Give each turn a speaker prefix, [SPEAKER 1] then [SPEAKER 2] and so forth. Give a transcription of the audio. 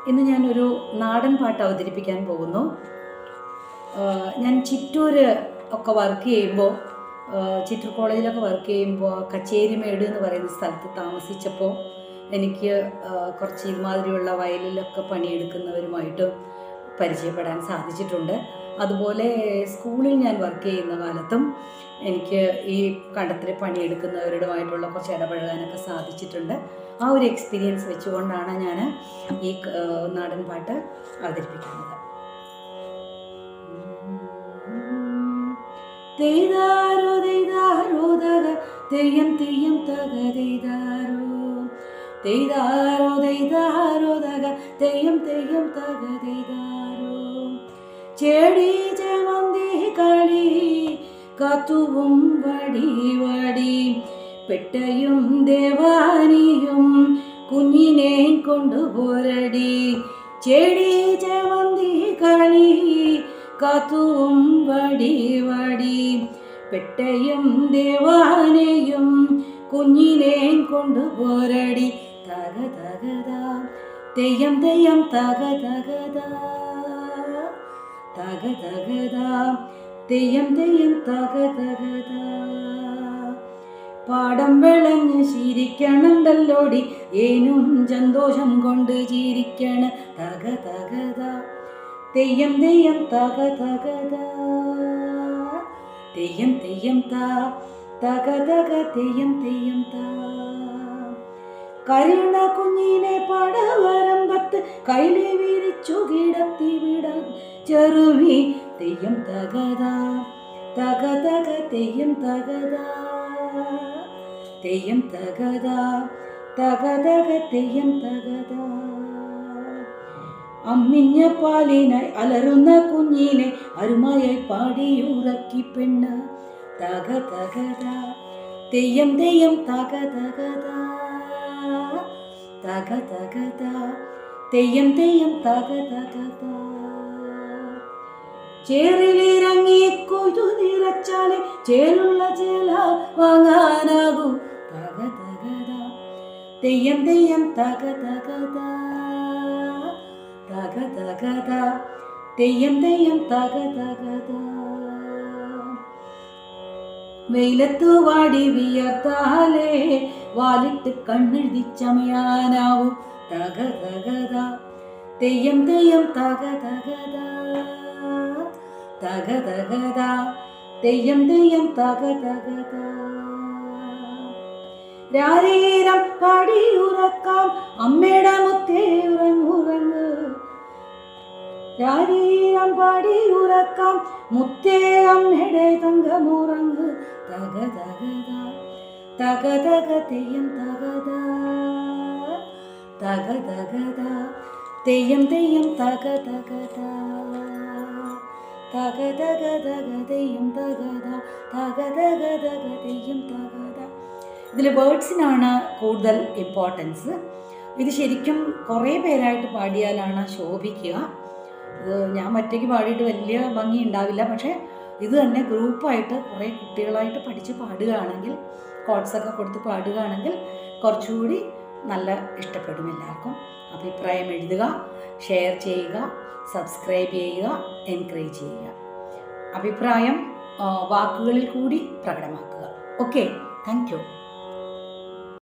[SPEAKER 1] ഇന്ന് ഞാനൊരു നാടൻ പാട്ട് അവതരിപ്പിക്കാൻ പോകുന്നു ആഹ് ഞാൻ ചിറ്റൂർ ഒക്കെ വർക്ക് ചെയ്യുമ്പോൾ ചിറ്റൂർ കോളേജിലൊക്കെ വർക്ക് ചെയ്യുമ്പോൾ കച്ചേരിമേട് എന്ന് പറയുന്ന സ്ഥലത്ത് താമസിച്ചപ്പോൾ എനിക്ക് ആഹ് കുറച്ച് ഇമാതിരിയുള്ള വയലിലൊക്കെ പണിയെടുക്കുന്നവരുമായിട്ട് പരിചയപ്പെടാൻ സാധിച്ചിട്ടുണ്ട് അതുപോലെ സ്കൂളിൽ ഞാൻ വർക്ക് ചെയ്യുന്ന കാലത്തും എനിക്ക് ഈ കണ്ടത്തിൽ പണിയെടുക്കുന്നവരുമായിട്ടുള്ള കുറച്ച് ഇടപഴകാനൊക്കെ സാധിച്ചിട്ടുണ്ട് ആ ഒരു എക്സ്പീരിയൻസ് വെച്ചുകൊണ്ടാണ് ഞാൻ ഈ ആഹ് നാടൻ പാട്ട് അവതരിപ്പിക്കുന്നത് തെയ്താരോ തെയ്താരോ തക തെയ്യം തെയ്യം തക തെയ്താരോ തെയ്താരോ തെയ്താരോ തക തെയ്യം തെയ്യം തക തെയ്താരോ ചെടി ചെമന്തി കളി കത്തുവും വടി വടി പെട്ടയും ദേവാനിയും കുഞ്ഞിനെ കൊണ്ടുപോരടി ചെടി ചെമന്തി കളി കാത്തുവും വടി വടി പെട്ടയും ദേവാനെയും കുഞ്ഞിനെ കൊണ്ടുപോരടി തക തകത തെയ്യം തെയ്യം തക തകത തക തകത തെയ്യം തെയ്യം തക തകത പാടം വിളഞ്ഞ് ചിരിക്കണണ്ടല്ലോടി ഏനും സന്തോഷം കൊണ്ട് ചിരിക്കണ തക തകത തെയ്യം തെയ്യം തക തകത തെയ്യം തെയ്യം താ തക തക തെയ്യം തെയ്യം താ കരുണ കുഞ്ഞിനെ പടവരമ്പത്ത് കൈലി വിരിച്ചു കിടത്തി വിട ചെറുവി തെയ്യം തകത തക തക തെയ്യം തകത തെയ്യം തകത തക തക തെയ്യം തകത അമ്മിഞ്ഞ പാലിനായി അലറുന്ന കുഞ്ഞിനെ അരുമയായി പാടിയുറക്കി പെണ്ണ് തക തകത തെയ്യം തെയ്യം തക തകത തക തകത തെയ്യം തെയ്യം തക തകത ചേറിലിറങ്ങി കൊയ്തു നിറച്ചാലെ ചേലുള്ള ചേല വാങ്ങാനാകൂ തക തകത തെയ്യം തെയ്യം തക തകത തക തകത തെയ്യം തെയ്യം തക തകത വെയിലത്തു വാടി വിയർത്താലേ വാലിട്ട് കണ്ണെഴുതി ചമയാനാവൂ തക തകത തെയ്യം തെയ്യം തക തകത തക തകത തെയ്യം തെയ്യം തക തകത രാരീരം പാടിയുറക്കാം അമ്മയുടെ മുത്തേ ഉറങ്ങുറങ്ങ് രാരീരം പാടിയുറക്കാം മുത്തേ അമ്മയുടെ തങ്കമുറങ്ങ് തക തകത തക തക തെയ്യം തകത തക തകത തെയ്യം തെയ്യം തക തകത തക തക തക തെയ്യം തകത തക തക തക തെയ്യം തകത ഇതിൽ വേർഡ്സിനാണ് കൂടുതൽ ഇമ്പോർട്ടൻസ് ഇത് ശരിക്കും കുറേ പേരായിട്ട് പാടിയാലാണ് ശോഭിക്കുക ഇത് ഞാൻ ഒറ്റയ്ക്ക് പാടിയിട്ട് വലിയ ഭംഗി ഉണ്ടാവില്ല പക്ഷേ ഇത് തന്നെ ഗ്രൂപ്പായിട്ട് കുറേ കുട്ടികളായിട്ട് പഠിച്ച് പാടുകയാണെങ്കിൽ കോഡ്സൊക്കെ കൊടുത്ത് പാടുകയാണെങ്കിൽ കുറച്ചുകൂടി നല്ല ഇഷ്ടപ്പെടും എല്ലാവർക്കും അഭിപ്രായം എഴുതുക ഷെയർ ചെയ്യുക സബ്സ്ക്രൈബ് ചെയ്യുക എൻകറേജ് ചെയ്യുക അഭിപ്രായം ആ, വാക്കുകളിൽ കൂടി പ്രകടമാക്കുക ഓക്കെ താങ്ക് യു